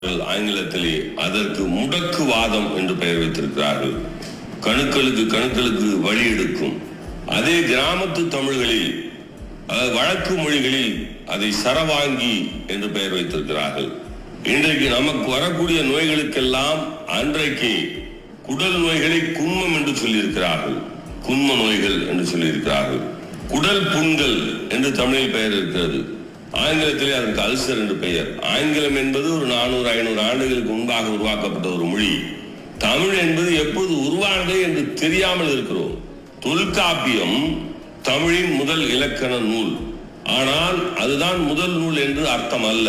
ஆங்கிலத்திலே அதற்கு முடக்குவாதம் என்று பெயர் வைத்திருக்கிறார்கள் கணுக்களுக்கு கணுக்களுக்கு வழி எடுக்கும் அதே கிராமத்து தமிழ்களில் அதாவது வழக்கு மொழிகளில் அதை சரவாங்கி என்று பெயர் வைத்திருக்கிறார்கள் இன்றைக்கு நமக்கு வரக்கூடிய நோய்களுக்கெல்லாம் அன்றைக்கு குடல் நோய்களை குன்மம் என்று சொல்லியிருக்கிறார்கள் குன்ம நோய்கள் என்று சொல்லியிருக்கிறார்கள் குடல் புண்கள் என்று தமிழில் பெயர் இருக்கிறது ஆங்கிலத்திலே அதற்கு அல்சர் என்று பெயர் ஆங்கிலம் என்பது ஒரு நானூறு ஐநூறு ஆண்டுகளுக்கு முன்பாக உருவாக்கப்பட்ட ஒரு மொழி தமிழ் என்பது எப்போது உருவானது என்று தெரியாமல் இருக்கிறோம் தொல்காப்பியம் தமிழின் முதல் இலக்கண நூல் ஆனால் அதுதான் முதல் நூல் என்று அர்த்தம் அல்ல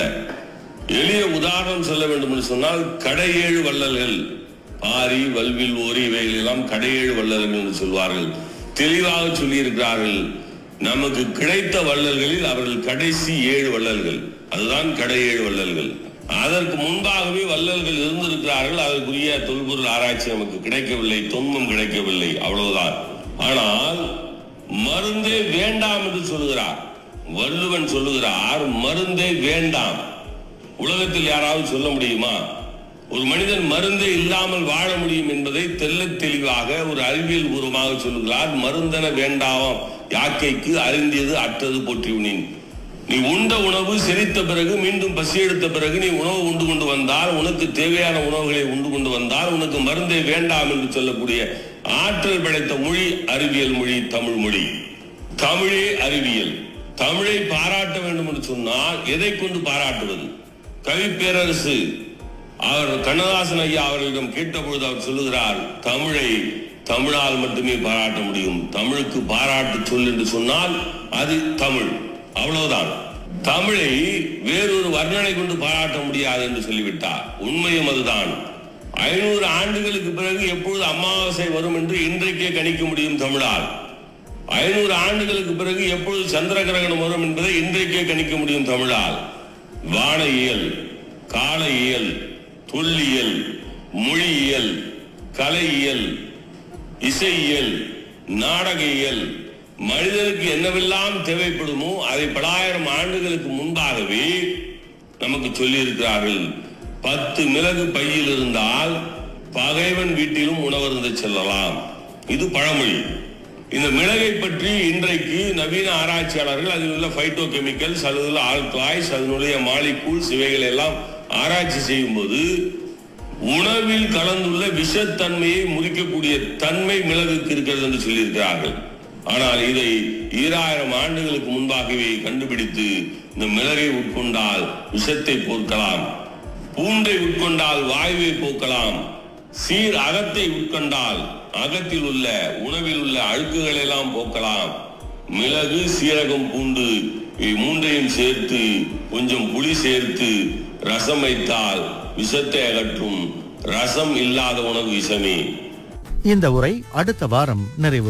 எளிய உதாரணம் சொல்ல வேண்டும் என்று சொன்னால் கடையேழு வள்ளல்கள் பாரி வல்வில் ஓரி இவைகள் எல்லாம் கடையேழு வள்ளல்கள் என்று சொல்வார்கள் தெளிவாக சொல்லியிருக்கிறார்கள் நமக்கு கிடைத்த வள்ளல்களில் அவர்கள் கடைசி ஏழு வள்ளல்கள் அதுதான் கடை ஏழு வள்ளல்கள் அதற்கு முன்பாகவே வள்ளல்கள் இருந்திருக்கிறார்கள் அதற்குரிய தொல்பொருள் ஆராய்ச்சி நமக்கு கிடைக்கவில்லை தொன்மம் கிடைக்கவில்லை அவ்வளவுதான் ஆனால் மருந்தே வேண்டாம் என்று சொல்லுகிறார் வள்ளுவன் சொல்லுகிறார் மருந்தே வேண்டாம் உலகத்தில் யாராவது சொல்ல முடியுமா ஒரு மனிதன் மருந்தே இல்லாமல் வாழ முடியும் என்பதை தெள்ளத் தெளிவாக ஒரு அறிவியல் பூர்வமாக சொல்லுகிறார் மருந்தென வேண்டாம் யாக்கைக்கு அறிந்தியது அற்றது போற்றியுனின் நீ உண்ட உணவு செரித்த பிறகு மீண்டும் பசி எடுத்த பிறகு நீ உணவு உண்டு கொண்டு வந்தால் உனக்கு தேவையான உணவுகளை உண்டு கொண்டு வந்தால் உனக்கு மருந்தே வேண்டாம் என்று சொல்லக்கூடிய ஆற்றல் படைத்த மொழி அறிவியல் மொழி தமிழ் மொழி தமிழே அறிவியல் தமிழை பாராட்ட வேண்டும் என்று சொன்னால் எதை கொண்டு பாராட்டுவது கவி பேரரசு அவர் கண்ணதாசன் ஐயா அவர்களிடம் கேட்டபொழுது அவர் சொல்லுகிறார் தமிழை தமிழால் மட்டுமே பாராட்ட முடியும் தமிழுக்கு பாராட்டு சொல் என்று சொன்னால் அது தமிழ் அவ்வளவுதான் தமிழை வேறொரு வர்ணனை கொண்டு பாராட்ட முடியாது என்று சொல்லிவிட்டார் உண்மையும் அதுதான் ஐநூறு ஆண்டுகளுக்கு பிறகு எப்பொழுது அமாவாசை வரும் என்று இன்றைக்கே கணிக்க முடியும் தமிழால் ஐநூறு ஆண்டுகளுக்கு பிறகு எப்பொழுது சந்திர கிரகணம் வரும் என்பதை இன்றைக்கே கணிக்க முடியும் தமிழால் வானையியல் காலையியல் தொல்லியல் மொழியியல் கலையியல் இசையியல் நாடகியல் மனிதனுக்கு என்னவெல்லாம் தேவைப்படுமோ அதை பலாயிரம் ஆண்டுகளுக்கு முன்பாகவே நமக்கு சொல்லியிருக்கிறார்கள் பத்து மிளகு பையில் இருந்தால் பகைவன் வீட்டிலும் உணவருந்து செல்லலாம் இது பழமொழி இந்த மிளகை பற்றி இன்றைக்கு நவீன ஆராய்ச்சியாளர்கள் அதில் உள்ள பைட்டோ கெமிக்கல்ஸ் அதில் உள்ள ஆல்கலாய்ஸ் அதனுடைய மாலிகூல்ஸ் இவைகளை எல்லாம் ஆராய்ச்சி செய்யும்போது உணவில் கலந்துள்ள விஷத்தன்மையை முறிக்கக்கூடிய தன்மை மிளகுக்கு இருக்கிறது என்று சொல்லியிருக்கிறார்கள் ஆனால் இதை ஈராயிரம் ஆண்டுகளுக்கு முன்பாகவே கண்டுபிடித்து இந்த மிளகை உட்கொண்டால் விஷத்தை போக்கலாம் பூண்டை உட்கொண்டால் வாயுவை போக்கலாம் சீர் அகத்தை உட்கொண்டால் அகத்தில் உள்ள உணவில் உள்ள அழுக்குகள் எல்லாம் போக்கலாம் மிளகு சீரகம் பூண்டு இவை மூன்றையும் சேர்த்து கொஞ்சம் புளி சேர்த்து ரசம் வைத்தால் விஷத்தை அகற்றும் ரசம் இல்லாத உணவு விஷமே இந்த உரை அடுத்த வாரம் நிறைவு